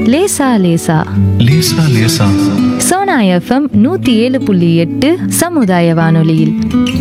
லேசா லேசா லேசா லேசா சோனா எஃப்எம் நூத்தி ஏழு புள்ளி எட்டு சமுதாய வானொலியில்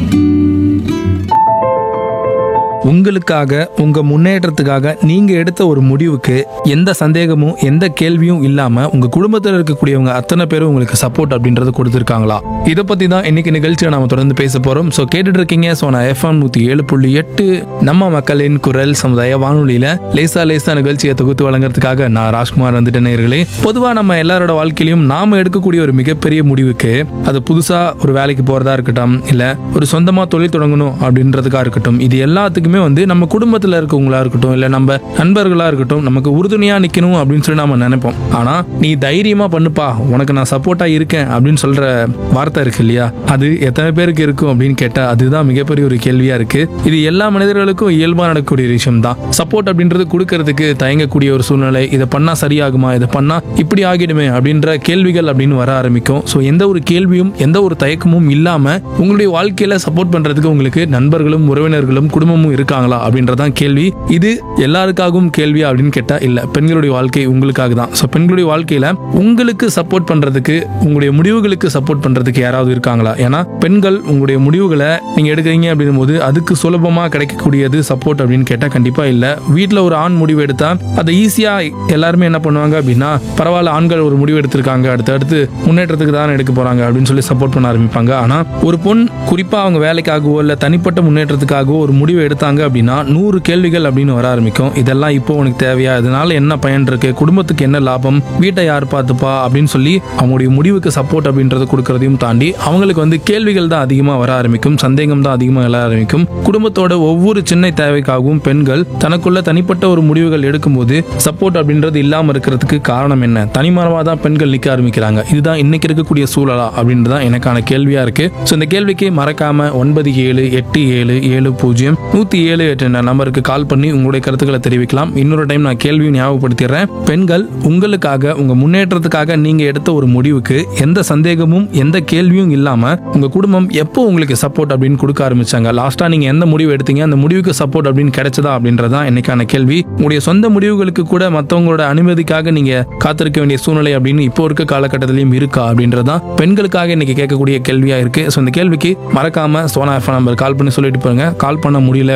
உங்களுக்காக உங்க முன்னேற்றத்துக்காக நீங்க எடுத்த ஒரு முடிவுக்கு எந்த சந்தேகமும் எந்த கேள்வியும் இல்லாம உங்க குடும்பத்தில் இருக்கக்கூடியவங்க அத்தனை பேரும் உங்களுக்கு சப்போர்ட் அப்படின்றது கொடுத்துருக்காங்களா இதை பத்தி தான் இன்னைக்கு நிகழ்ச்சியை நாம தொடர்ந்து பேச போறோம் ஸோ கேட்டுட்டு இருக்கீங்க ஸோ நான் எஃப்எம் நூத்தி ஏழு புள்ளி எட்டு நம்ம மக்களின் குரல் சமுதாய வானொலியில லேசா லேசா நிகழ்ச்சியை தொகுத்து வழங்குறதுக்காக நான் ராஜ்குமார் வந்துட்டு நேயர்களே பொதுவா நம்ம எல்லாரோட வாழ்க்கையிலும் நாம எடுக்கக்கூடிய ஒரு மிகப்பெரிய முடிவுக்கு அது புதுசா ஒரு வேலைக்கு போறதா இருக்கட்டும் இல்ல ஒரு சொந்தமா தொழில் தொடங்கணும் அப்படின்றதுக்கா இருக்கட்டும் இது எல்லாத்துக்குமே வந்து நம்ம குடும்பத்துல இருக்கவங்களா இருக்கட்டும் இல்ல நம்ம நண்பர்களா இருக்கட்டும் நமக்கு உறுதுணையா நிக்கணும் அப்படின்னு சொல்லி நாம நினைப்போம் ஆனா நீ தைரியமா பண்ணுப்பா உனக்கு நான் சப்போர்ட்டா இருக்கேன் அப்படின்னு சொல்ற வார்த்தை இருக்கு இல்லையா அது எத்தனை பேருக்கு இருக்கும் அப்படின்னு கேட்டா அதுதான் மிகப்பெரிய ஒரு கேள்வியா இருக்கு இது எல்லா மனிதர்களுக்கும் இயல்பா நடக்கக்கூடிய ஒரு விஷயம் தான் சப்போர்ட் அப்படின்றது கொடுக்கறதுக்கு தயங்கக்கூடிய ஒரு சூழ்நிலை இதை பண்ணா சரியாகுமா இதை பண்ணா இப்படி ஆகிடுமே அப்படின்ற கேள்விகள் அப்படின்னு வர ஆரம்பிக்கும் ஸோ எந்த ஒரு கேள்வியும் எந்த ஒரு தயக்கமும் இல்லாம உங்களுடைய வாழ்க்கையில சப்போர்ட் பண்றதுக்கு உங்களுக்கு நண்பர்களும் உறவினர்களும் குடும்பமும் இருக்காங்களா அப்படின்றதான் கேள்வி இது எல்லாருக்காகவும் கேள்வி அப்படின்னு கேட்டா இல்ல பெண்களுடைய வாழ்க்கை உங்களுக்காக தான் ஸோ பெண்களுடைய வாழ்க்கையில உங்களுக்கு சப்போர்ட் பண்றதுக்கு உங்களுடைய முடிவுகளுக்கு சப்போர்ட் பண்றதுக்கு யாராவது இருக்காங்களா ஏன்னா பெண்கள் உங்களுடைய முடிவுகளை நீங்க எடுக்கிறீங்க அப்படின்னும் போது அதுக்கு சுலபமா கிடைக்கக்கூடியது சப்போர்ட் அப்படின்னு கேட்டா கண்டிப்பா இல்ல வீட்ல ஒரு ஆண் முடிவு எடுத்தா அதை ஈஸியா எல்லாருமே என்ன பண்ணுவாங்க அப்படின்னா பரவாயில்ல ஆண்கள் ஒரு முடிவு எடுத்திருக்காங்க அடுத்து அடுத்து முன்னேற்றத்துக்கு தான் எடுக்க போறாங்க அப்படின்னு சொல்லி சப்போர்ட் பண்ண ஆரம்பிப்பாங்க ஆனா ஒரு பொண் குறிப்பா அவங்க வேலைக்காகவோ இல்ல தனிப்பட்ட முன்னேற்றத்துக்காகவோ ஒரு முடிவு எடுத்தாங்க அப்படின்னா நூறு கேள்விகள் அப்படின்னு வர ஆரம்பிக்கும் இதெல்லாம் இப்போ உனக்கு தேவையா இதனால என்ன பயன் இருக்கு குடும்பத்துக்கு என்ன லாபம் வீட்டை யார் பார்த்துப்பா அப்படின்னு சொல்லி அவங்களுடைய முடிவுக்கு சப்போர்ட் அப்படின்றத கொடுக்கறதையும் தாண்டி அவங்களுக்கு வந்து கேள்விகள் தான் அதிகமா வர ஆரம்பிக்கும் சந்தேகம் தான் அதிகமா எழ ஆரம்பிக்கும் குடும்பத்தோட ஒவ்வொரு சின்ன தேவைக்காகவும் பெண்கள் தனக்குள்ள தனிப்பட்ட ஒரு முடிவுகள் எடுக்கும்போது சப்போர்ட் அப்படின்றது இல்லாம இருக்கிறதுக்கு காரணம் என்ன தனிமரமா தான் பெண்கள் நிக்க ஆரம்பிக்கிறாங்க இதுதான் இன்னைக்கு இருக்கக்கூடிய சூழலா அப்படின்றது தான் எனக்கான கேள்வியா இருக்கு ஸோ இந்த கேள்விக்கு மறக்காம ஒன்பது ஏழு எட்டு ஏழு ஏழு பூஜ்ஜியம் நூத்தி ஏழு எட்டு என்ற நம்பருக்கு கால் பண்ணி உங்களுடைய கருத்துக்களை தெரிவிக்கலாம் இன்னொரு டைம் நான் கேள்வியும் ஞாபகப்படுத்திடுறேன் பெண்கள் உங்களுக்காக உங்க முன்னேற்றத்துக்காக நீங்க எடுத்த ஒரு முடிவுக்கு எந்த சந்தேகமும் எந்த கேள்வியும் இல்லாம உங்க குடும்பம் எப்போ உங்களுக்கு சப்போர்ட் அப்படின்னு கொடுக்க ஆரம்பிச்சாங்க லாஸ்டா நீங்க எந்த முடிவு எடுத்தீங்க அந்த முடிவுக்கு சப்போர்ட் அப்படின்னு கிடைச்சதா அப்படின்றதான் இன்னைக்கான கேள்வி உங்களுடைய சொந்த முடிவுகளுக்கு கூட மற்றவங்களோட அனுமதிக்காக நீங்க காத்திருக்க வேண்டிய சூழ்நிலை அப்படின்னு இப்போ இருக்க காலகட்டத்திலையும் இருக்கா அப்படின்றதான் பெண்களுக்காக இன்னைக்கு கேட்கக்கூடிய கேள்வியா இருக்கு ஸோ இந்த கேள்விக்கு மறக்காம சோனா எஃப் நம்பர் கால் பண்ணி சொல்லிட்டு போங்க கால் பண்ண முடியல